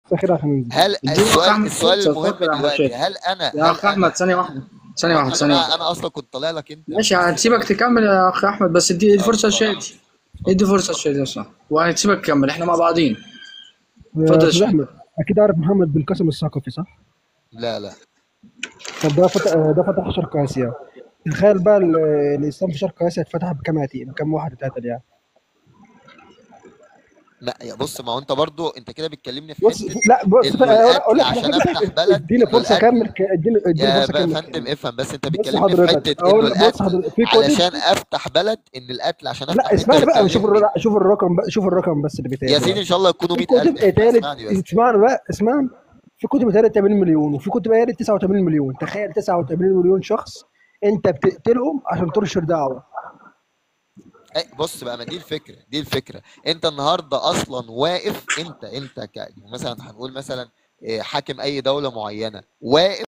اخيرا عشان ننزل هل اديني يا أخ السؤال أحمد السؤال فرصة، المهم اتفضل يا أحمد دلوقتي شادي. هل انا يا هل اخ احمد ثانيه واحده ثانيه واحده يا ثانيه جماعه واحده انا اصلا كنت طالع لك انت ماشي هنسيبك تكمل يا اخ احمد بس ادي ادي فرصه اتفضل لشادي ادي فرصه لشادي صح وهنسيبك تكمل احنا مع بعضين اتفضل يا استاذ شادي احمد اكيد عارف محمد بن قاسم الثقفي صح؟ لا لا طب ده فتح ده فتح شرق اسيا تخيل بقى ال- الاسلام في شرق اسيا اتفتح بكام عتيق بكام واحد اتقتل يعني لا يا بص ما هو انت برضو انت كده بتكلمني في بص حته لا بص انه اقول الاكل لك عشان افتح بلد اديني انه فرصه الاكل اكمل ك- اديني اديني يا فرصه بقى اكمل فندم كلام. افهم بس انت بص بتكلمني في حضرتك حته انه اقول بص الاكل حضرتك في كتب علشان افتح بلد ان الاكل عشان افتح لا انت اسمعني اللي بقى شوف بتكلمني الر- شوف الرقم بقى شوف الرقم بس اللي بيتقال يا سيدي ان شاء الله يكونوا في 100000 كتب اتقالت اسمعني بس اسمعني بقى اسمعني في كتب اتقالت 80 مليون وفي كتب اتقالت 89 مليون تخيل 89 مليون شخص انت بتقتلهم عشان تنشر دعوه أي بص بقى ما دي الفكره دي الفكره انت النهارده اصلا واقف انت انت ك... مثلا هنقول مثلا إيه، حاكم اي دوله معينه واقف